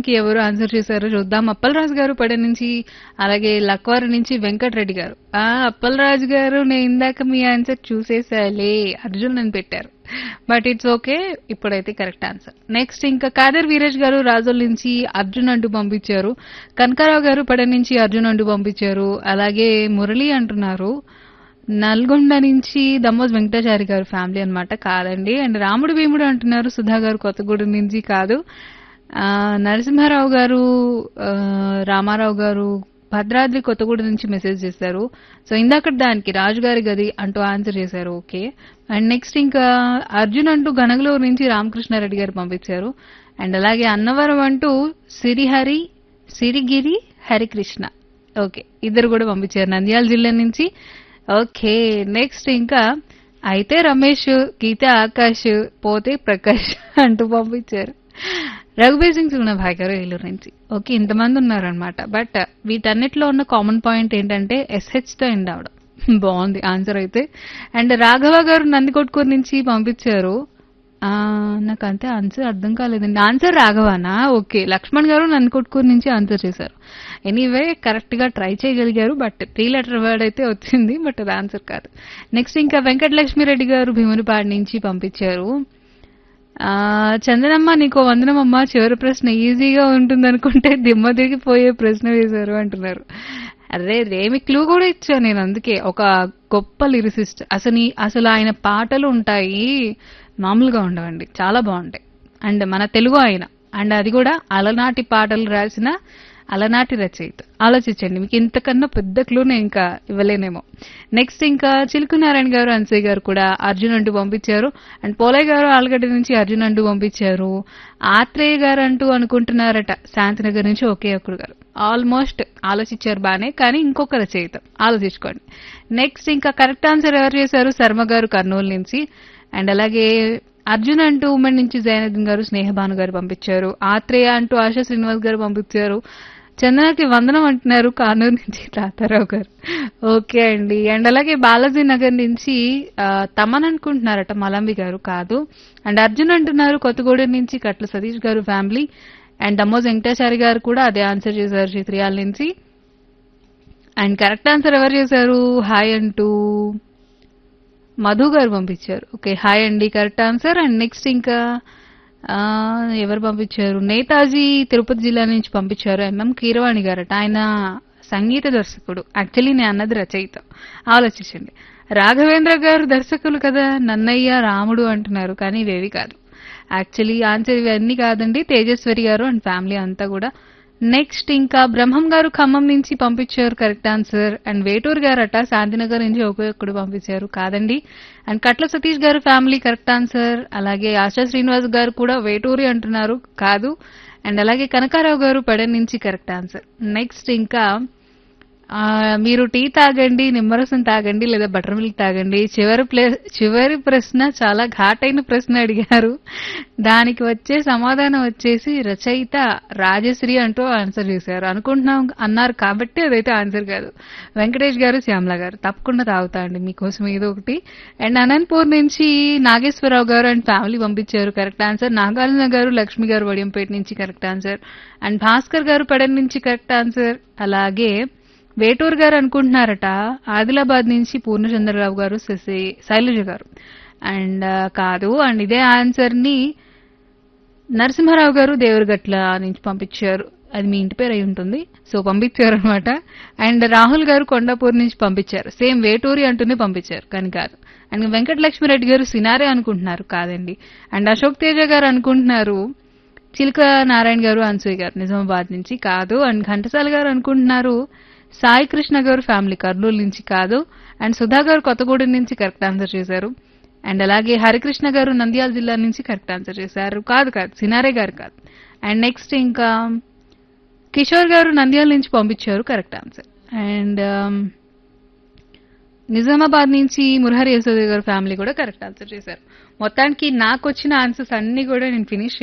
ప్రశ్నకి ఎవరు ఆన్సర్ చేశారో చూద్దాం అప్పలరాజు గారు పడ నుంచి అలాగే లక్వారు నుంచి వెంకటరెడ్డి గారు ఆ అప్పలరాజు గారు నేను ఇందాక మీ ఆన్సర్ చూసేసాలే అర్జున్ అని పెట్టారు బట్ ఇట్స్ ఓకే ఇప్పుడైతే కరెక్ట్ ఆన్సర్ నెక్స్ట్ ఇంకా కాదర్ వీరేష్ గారు రాజోల్ నుంచి అర్జున్ అంటూ పంపించారు కనకారావు గారు పడ నుంచి అర్జున్ అంటూ పంపించారు అలాగే మురళి అంటున్నారు నల్గొండ నుంచి దమ్మోజ్ వెంకటాచారి గారు ఫ్యామిలీ అన్నమాట కాదండి అండ్ రాముడు భీముడు అంటున్నారు సుధా గారు కొత్తగూడెం నుంచి కాదు ఆ, నరసింహారావు గారు ఆ, రామారావు గారు భద్రాద్రి కొత్తగూడెం నుంచి మెసేజ్ చేశారు సో ఇందాక దానికి రాజుగారి గది అంటూ ఆన్సర్ చేశారు ఓకే అండ్ నెక్స్ట్ ఇంకా అర్జున్ అంటూ గనగలూరు నుంచి రామకృష్ణారెడ్డి గారు పంపించారు అండ్ అలాగే అన్నవరం అంటూ సిరిహరి సిరిగిరి హరికృష్ణ ఓకే ఇద్దరు కూడా పంపించారు నంద్యాల జిల్లా నుంచి ఓకే నెక్స్ట్ ఇంకా అయితే రమేష్ గీత ఆకాష్ పోతే ప్రకాష్ అంటూ పంపించారు రఘుబీర్ సింగ్ సుగుణభాయ్ గారు ఏలూరు నుంచి ఓకే ఇంతమంది ఉన్నారనమాట బట్ వీటన్నిటిలో ఉన్న కామన్ పాయింట్ ఏంటంటే ఎస్హెచ్ తో ఎండ్ అవడం బాగుంది ఆన్సర్ అయితే అండ్ రాఘవ గారు నందికొట్కూరు నుంచి పంపించారు ఆ, నాకు అంతే ఆన్సర్ అర్థం కాలేదండి ఆన్సర్ రాఘవానా ఓకే లక్ష్మణ్ గారు నందికొట్కూరు నుంచి ఆన్సర్ చేశారు ఎనీవే కరెక్ట్ గా ట్రై చేయగలిగారు బట్ త్రీ లెటర్ వర్డ్ అయితే వచ్చింది బట్ అది ఆన్సర్ కాదు నెక్స్ట్ ఇంకా వెంకటలక్ష్మిరెడ్డి గారు భీమునిపాడు నుంచి పంపించారు ఆ చందనమ్మ నీకు వందనమమ్మ చివరి ప్రశ్న ఈజీగా ఉంటుంది అనుకుంటే దిమ్మ తిరిగిపోయే ప్రశ్న వేశారు అంటున్నారు అరే రేమి క్లూ కూడా ఇచ్చా నేను అందుకే ఒక గొప్ప లిరిసిస్ట్ అసలు ఈ- అసలు ఆయన పాటలు ఉంటాయి మామూలుగా ఉండవండి చాలా బాగుంటాయి అండ్ మన తెలుగు ఆయన అండ్ అది కూడా అలనాటి పాటలు రాసిన అలనాటి రచయిత ఆలోచించండి మీకు ఇంతకన్నా పెద్ద క్లూ నేను ఇంకా ఇవ్వలేనేమో నెక్స్ట్ ఇంకా చిలుకు నారాయణ గారు అన్సయ్య గారు కూడా అర్జున్ అంటూ పంపించారు అండ్ పోలయ్య గారు ఆలగడ్డ నుంచి అర్జున్ అంటూ పంపించారు ఆత్రేయ గారు అంటూ అనుకుంటున్నారట శాంతినగర్ నుంచి ఒకే ఒక్కడు గారు ఆల్మోస్ట్ ఆలోచించారు బానే కానీ ఇంకొక రచయిత ఆలోచించుకోండి నెక్స్ట్ ఇంకా కరెక్ట్ ఆన్సర్ ఎవరు చేశారు శర్మ గారు కర్నూలు నుంచి అండ్ అలాగే అర్జున్ అంటూ ఉమెన్ నుంచి జైనద్దీన్ గారు స్నేహభాను గారు పంపించారు ఆత్రేయ అంటూ ఆశా శ్రీనివాస్ గారు పంపించారు చందనకి వందనం అంటున్నారు కానూరు నుంచి తాతారావు గారు ఓకే అండి అండ్ అలాగే బాలాజీ నగర్ నుంచి ఆ, తమన్ అనుకుంటున్నారట మలంబి గారు కాదు అండ్ అర్జున్ అంటున్నారు కొత్తగూడెం నుంచి కట్ల సతీష్ గారు ఫ్యామిలీ అండ్ దమ్మోజ్ వెంకటాచారి గారు కూడా అదే ఆన్సర్ చేశారు చిత్రియాల నుంచి అండ్ కరెక్ట్ ఆన్సర్ ఎవరు చేశారు హాయ్ అంటూ మధు గారు పంపించారు ఓకే హాయ్ అండి కరెక్ట్ ఆన్సర్ అండ్ నెక్స్ట్ ఇంకా ఆ, ఎవరు పంపించారు నేతాజీ తిరుపతి జిల్లా నుంచి పంపించారు ఎంఎం కీరవాణి గారట ఆయన సంగీత దర్శకుడు యాక్చువల్లీ నేను అన్నది రచయిత ఆలోచించండి రాఘవేంద్ర గారు దర్శకులు కదా నన్నయ్య రాముడు అంటున్నారు కానీ ఇవేవి కాదు యాక్చువల్లీ ఆన్సర్ ఇవన్నీ కాదండి తేజస్వరి గారు అండ్ ఫ్యామిలీ అంతా కూడా నెక్స్ట్ ఇంకా బ్రహ్మం గారు ఖమ్మం నుంచి పంపించారు కరెక్ట్ ఆన్సర్ అండ్ వేటూరు గారు అట శాంతినగర్ నుంచి ఒకే ఒక్కడు పంపించారు కాదండి అండ్ కట్ల సతీష్ గారు ఫ్యామిలీ కరెక్ట్ ఆన్సర్ అలాగే ఆశా శ్రీనివాస్ గారు కూడా వేటూరి అంటున్నారు కాదు అండ్ అలాగే కనకారావు గారు పడన్ నుంచి కరెక్ట్ ఆన్సర్ నెక్స్ట్ ఇంకా ఆ, మీరు టీ తాగండి నిమ్మరసం తాగండి లేదా బటర్ మిల్క్ తాగండి చివరి ప్లే చివరి ప్రశ్న చాలా ఘాటైన ప్రశ్న అడిగారు దానికి వచ్చే సమాధానం వచ్చేసి రచయిత రాజశ్రీ అంటూ ఆన్సర్ చేశారు అనుకుంటున్నాం అన్నారు కాబట్టి అదైతే ఆన్సర్ కాదు వెంకటేష్ గారు శ్యామల గారు తప్పకుండా తాగుతా అండి మీకోసం ఏదో ఒకటి అండ్ అనంతపూర్ నుంచి నాగేశ్వరరావు గారు అండ్ ఫ్యామిలీ పంపించారు కరెక్ట్ ఆన్సర్ నాగార్జున గారు లక్ష్మి గారు వడియంపేట నుంచి కరెక్ట్ ఆన్సర్ అండ్ భాస్కర్ గారు పడన్ నుంచి కరెక్ట్ ఆన్సర్ అలాగే వేటూరు గారు అనుకుంటున్నారట ఆదిలాబాద్ నుంచి పూర్ణచంద్రరావు గారు శశి శైలజ గారు అండ్ ఆ, కాదు అండ్ ఇదే ఆన్సర్ ని నరసింహారావు గారు దేవరగట్ల నుంచి పంపించారు అది మీ ఇంటి పేరు అయి ఉంటుంది సో పంపించారు అనమాట అండ్ రాహుల్ గారు కొండాపూర్ నుంచి పంపించారు సేమ్ వేటూరి అంటూనే పంపించారు కానీ కాదు అండ్ వెంకటలక్ష్మిరెడ్డి గారు సినారే అనుకుంటున్నారు కాదండి అండ్ అశోక్ తేజ గారు అనుకుంటున్నారు చిలుక నారాయణ గారు అన్సూయ్ గారు నిజామాబాద్ నుంచి కాదు అండ్ ఘంటసాల గారు అనుకుంటున్నారు సాయి కృష్ణ గారు ఫ్యామిలీ కర్నూలు నుంచి కాదు అండ్ సుధా గారు కొత్తగూడెం నుంచి కరెక్ట్ ఆన్సర్ చేశారు అండ్ అలాగే హరికృష్ణ గారు నంద్యాల జిల్లా నుంచి కరెక్ట్ ఆన్సర్ చేశారు కాదు కాదు సినారే గారు కాదు అండ్ నెక్స్ట్ ఇంకా కిషోర్ గారు నంద్యాల నుంచి పంపించారు కరెక్ట్ ఆన్సర్ అండ్ నిజామాబాద్ నుంచి మురహరి యశోద గారు ఫ్యామిలీ కూడా కరెక్ట్ ఆన్సర్ చేశారు మొత్తానికి నాకు వచ్చిన ఆన్సర్స్ అన్ని కూడా నేను ఫినిష్